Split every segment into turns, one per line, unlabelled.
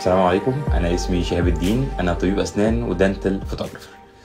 السلام عليكم انا اسمي شهاب الدين انا طبيب اسنان ودنتال فوتوغرافر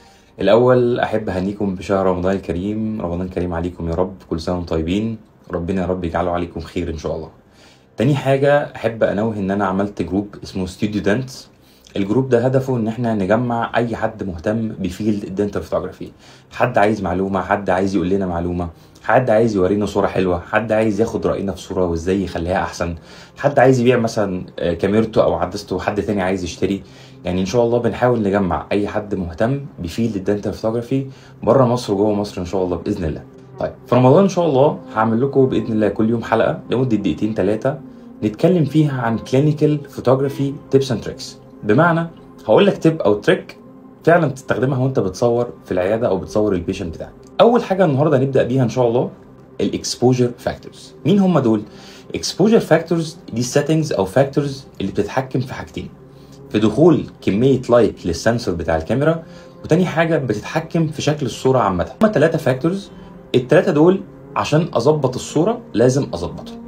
الاول احب اهنيكم بشهر رمضان الكريم رمضان كريم عليكم يا رب كل سنه وانتم طيبين ربنا يا رب يجعله عليكم خير ان شاء الله تاني حاجه احب انوه ان انا عملت جروب اسمه ستوديو دنت الجروب ده هدفه ان احنا نجمع اي حد مهتم بفيلد الدنتال فوتوغرافي حد عايز معلومه حد عايز يقول لنا معلومه حد عايز يورينا صوره حلوه حد عايز ياخد راينا في صوره وازاي يخليها احسن حد عايز يبيع مثلا آه، كاميرته او عدسته وحد تاني عايز يشتري يعني ان شاء الله بنحاول نجمع اي حد مهتم بفيلد الدنتال فوتوغرافي بره مصر وجوه مصر ان شاء الله باذن الله طيب في رمضان ان شاء الله هعمل لكم باذن الله كل يوم حلقه لمده دقيقتين ثلاثه نتكلم فيها عن كلينيكال فوتوغرافي تيبس اند تريكس بمعنى هقول لك تيب او تريك فعلا تستخدمها وانت بتصور في العياده او بتصور البيشنت بتاعك اول حاجه النهارده هنبدا بيها ان شاء الله الاكسبوجر فاكتورز مين هم دول اكسبوجر فاكتورز دي settings او فاكتورز اللي بتتحكم في حاجتين في دخول كميه لايت للسنسور بتاع الكاميرا وتاني حاجه بتتحكم في شكل الصوره عامه هما ثلاثه فاكتورز الثلاثه دول عشان اظبط الصوره لازم اظبطهم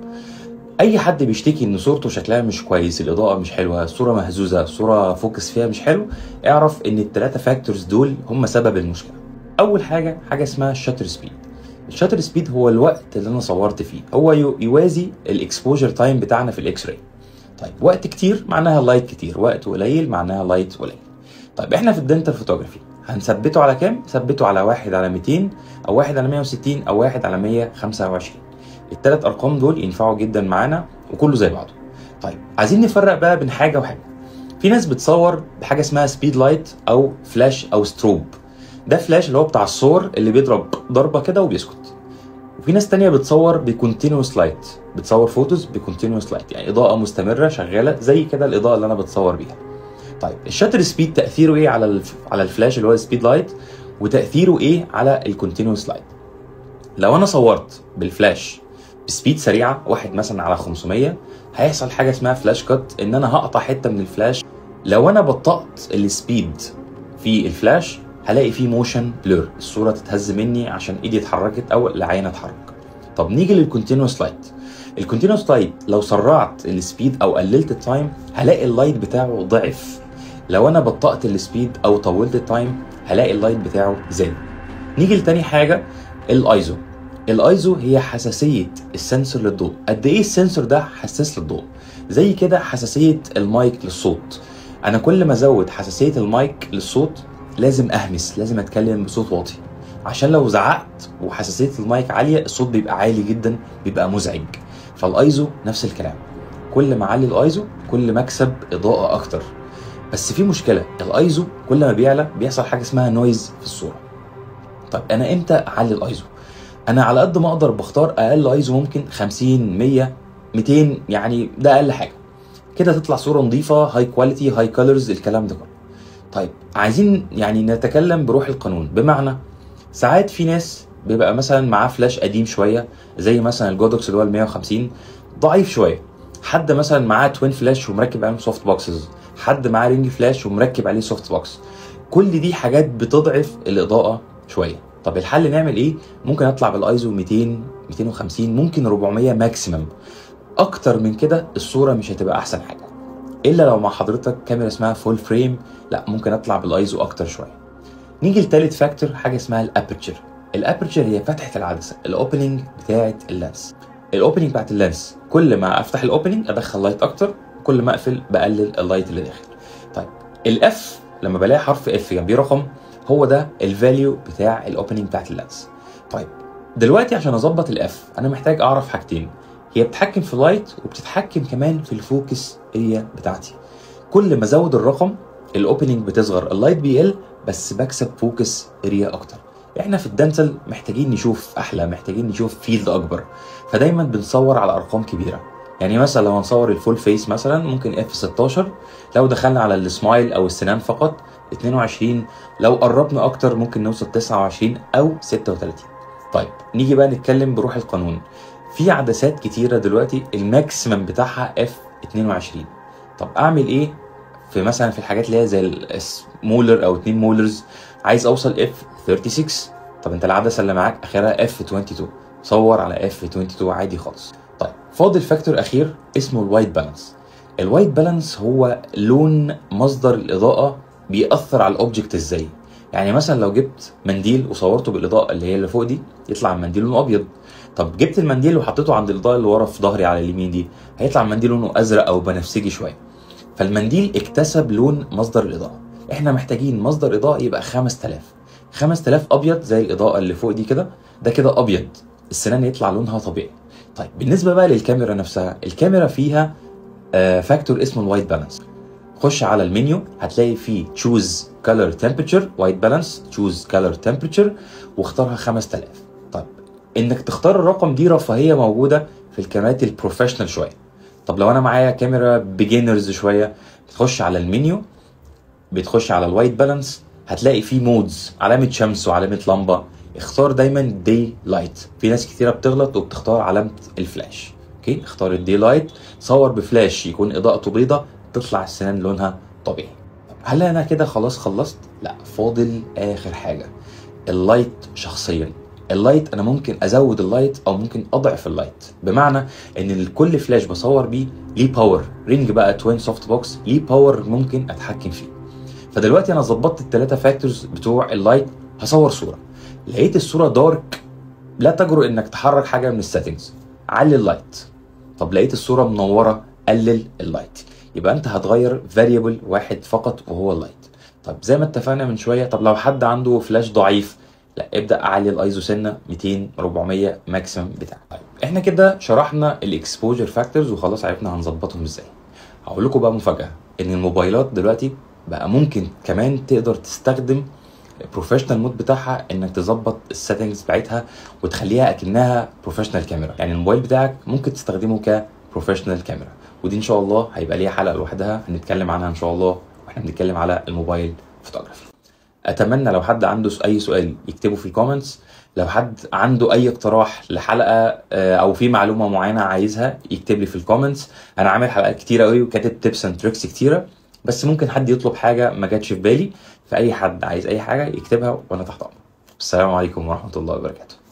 اي حد بيشتكي ان صورته شكلها مش كويس الاضاءه مش حلوه الصوره مهزوزه الصوره فوكس فيها مش حلو اعرف ان الثلاثه فاكتورز دول هم سبب المشكله اول حاجه حاجه اسمها الشاتر سبيد الشاتر سبيد هو الوقت اللي انا صورت فيه هو يو- يوازي الاكسبوجر تايم بتاعنا في الاكس راي طيب وقت كتير معناها لايت كتير وقت قليل معناها لايت قليل طيب احنا في الدنتال فوتوغرافي هنثبته على كام ثبته على واحد على 200 او واحد على 160 او واحد على 125 الثلاث ارقام دول ينفعوا جدا معانا وكله زي بعضه طيب عايزين نفرق بقى بين حاجه وحاجه في ناس بتصور بحاجه اسمها سبيد لايت او فلاش او ستروب ده فلاش اللي هو بتاع الصور اللي بيضرب ضربه كده وبيسكت وفي ناس تانية بتصور بكونتينوس لايت بتصور فوتوز بكونتينوس لايت يعني اضاءه مستمره شغاله زي كده الاضاءه اللي انا بتصور بيها طيب الشاتر سبيد تاثيره ايه على الف... على الفلاش اللي هو السبيد لايت وتاثيره ايه على الكونتينوس لايت لو انا صورت بالفلاش بسبيد سريعه واحد مثلا على 500 هيحصل حاجه اسمها فلاش كات ان انا هقطع حته من الفلاش لو انا بطأت السبيد في الفلاش هلاقي فيه موشن بلور الصوره تتهز مني عشان ايدي اتحركت او العين اتحرك طب نيجي للكونتينوس لايت الكونتينوس لايت لو سرعت السبيد او قللت التايم هلاقي اللايت بتاعه ضعف لو انا بطأت السبيد او طولت التايم هلاقي اللايت بتاعه زاد نيجي لتاني حاجه الايزو الايزو هي حساسيه السنسور للضوء قد ايه السنسور ده حساس للضوء زي كده حساسيه المايك للصوت انا كل ما ازود حساسيه المايك للصوت لازم اهمس لازم اتكلم بصوت واطي عشان لو زعقت وحساسيه المايك عاليه الصوت بيبقى عالي جدا بيبقى مزعج فالايزو نفس الكلام كل ما اعلي الايزو كل ما اكسب اضاءه اكتر بس في مشكله الايزو كل ما بيعلى بيحصل حاجه اسمها نويز في الصوره طب انا امتى اعلي الايزو انا على قد ما اقدر بختار اقل ايزو ممكن 50 100 200 يعني ده اقل حاجه كده تطلع صوره نظيفه هاي كواليتي هاي كولرز الكلام ده كله طيب عايزين يعني نتكلم بروح القانون بمعنى ساعات في ناس بيبقى مثلا معاه فلاش قديم شويه زي مثلا الجودوكس اللي هو ال 150 ضعيف شويه حد مثلا معاه توين فلاش ومركب عليهم سوفت بوكسز حد معاه رينج فلاش ومركب عليه سوفت بوكس كل دي حاجات بتضعف الاضاءه شويه طب الحل نعمل ايه ممكن اطلع بالايزو 200 250 ممكن 400 ماكسيمم اكتر من كده الصوره مش هتبقى احسن حاجه الا لو مع حضرتك كاميرا اسمها فول فريم لا ممكن اطلع بالايزو اكتر شويه نيجي لتالت فاكتور حاجه اسمها الابرتشر الابرتشر هي فتحه العدسه الاوبننج بتاعه اللينس الاوبننج بتاعه اللينس كل ما افتح الاوبننج ادخل لايت اكتر كل ما اقفل بقلل اللايت اللي داخل طيب الاف لما بلاقي حرف اف جنبيه رقم هو ده الفاليو بتاع الاوبننج بتاعت اللينس طيب دلوقتي عشان اظبط الاف انا محتاج اعرف حاجتين هي بتتحكم في اللايت وبتتحكم كمان في الفوكس اريا بتاعتي كل ما ازود الرقم الاوبننج بتصغر اللايت بيقل بس بكسب فوكس اريا اكتر احنا في الدنتال محتاجين نشوف احلى محتاجين نشوف فيلد اكبر فدايما بنصور على ارقام كبيره يعني مثلا لو هنصور الفول فيس مثلا ممكن اف 16 لو دخلنا على السمايل او السنان فقط 22 لو قربنا اكتر ممكن نوصل 29 او 36 طيب نيجي بقى نتكلم بروح القانون في عدسات كتيره دلوقتي الماكسيمم بتاعها اف 22 طب اعمل ايه في مثلا في الحاجات اللي هي زي المولر او 2 مولرز عايز اوصل اف 36 طب انت العدسه اللي معاك اخرها اف 22 صور على اف 22 عادي خالص طيب فاضل فاكتور اخير اسمه الوايت بالانس الوايت بالانس هو لون مصدر الاضاءه بيأثر على الاوبجكت ازاي يعني مثلا لو جبت منديل وصورته بالاضاءه اللي هي اللي فوق دي يطلع المنديل لونه ابيض طب جبت المنديل وحطيته عند الاضاءه اللي ورا في ظهري على اليمين دي هيطلع المنديل لونه ازرق او بنفسجي شويه فالمنديل اكتسب لون مصدر الاضاءه احنا محتاجين مصدر اضاءه يبقى 5000 5000 ابيض زي الاضاءه اللي فوق دي كده ده كده ابيض السنان يطلع لونها طبيعي طيب بالنسبه بقى للكاميرا نفسها الكاميرا فيها آه فاكتور اسمه الوايت بالانس خش على المنيو هتلاقي فيه تشوز كلر تمبرتشر وايت بالانس تشوز كلر تمبرتشر واختارها 5000 طيب انك تختار الرقم دي رفاهيه موجوده في الكاميرات البروفيشنال شويه طب لو انا معايا كاميرا بيجنرز شويه بتخش على المنيو بتخش على الوايت بالانس هتلاقي فيه مودز علامه شمس وعلامه لمبه اختار دايما دي لايت في ناس كتيره بتغلط وبتختار علامه الفلاش اوكي اختار الدي لايت صور بفلاش يكون اضاءته بيضه تطلع السنان لونها طبيعي هل انا كده خلاص خلصت لا فاضل اخر حاجه اللايت شخصيا اللايت انا ممكن ازود اللايت او ممكن اضعف اللايت بمعنى ان كل فلاش بصور بيه ليه باور رينج بقى توين سوفت بوكس ليه باور ممكن اتحكم فيه فدلوقتي انا ظبطت الثلاثه فاكتورز بتوع اللايت هصور صوره لقيت الصوره دارك لا تجرؤ انك تحرك حاجه من السيتنجز علي اللايت طب لقيت الصوره منوره قلل اللايت يبقى انت هتغير فاريبل واحد فقط وهو اللايت طب زي ما اتفقنا من شويه طب لو حد عنده فلاش ضعيف لا ابدا اعلي الايزو سنه 200 400 ماكسيمم بتاعك طيب احنا كده شرحنا الاكسبوجر فاكتورز وخلاص عرفنا هنظبطهم ازاي هقول لكم بقى مفاجاه ان الموبايلات دلوقتي بقى ممكن كمان تقدر تستخدم البروفيشنال مود بتاعها انك تظبط السيتنجز بتاعتها وتخليها اكنها بروفيشنال كاميرا يعني الموبايل بتاعك ممكن تستخدمه كبروفيشنال كاميرا ودي ان شاء الله هيبقى ليها حلقه لوحدها هنتكلم عنها ان شاء الله واحنا بنتكلم على الموبايل فوتوغرافي اتمنى لو حد عنده اي سؤال يكتبه في الكومنتس لو حد عنده اي اقتراح لحلقه او في معلومه معينه عايزها يكتب لي في الكومنتس انا عامل حلقات كتيره قوي وكاتب تيبس اند تريكس كتيره بس ممكن حد يطلب حاجه ما جاتش في بالي فاي حد عايز اي حاجه يكتبها وانا تحت امره السلام عليكم ورحمه الله وبركاته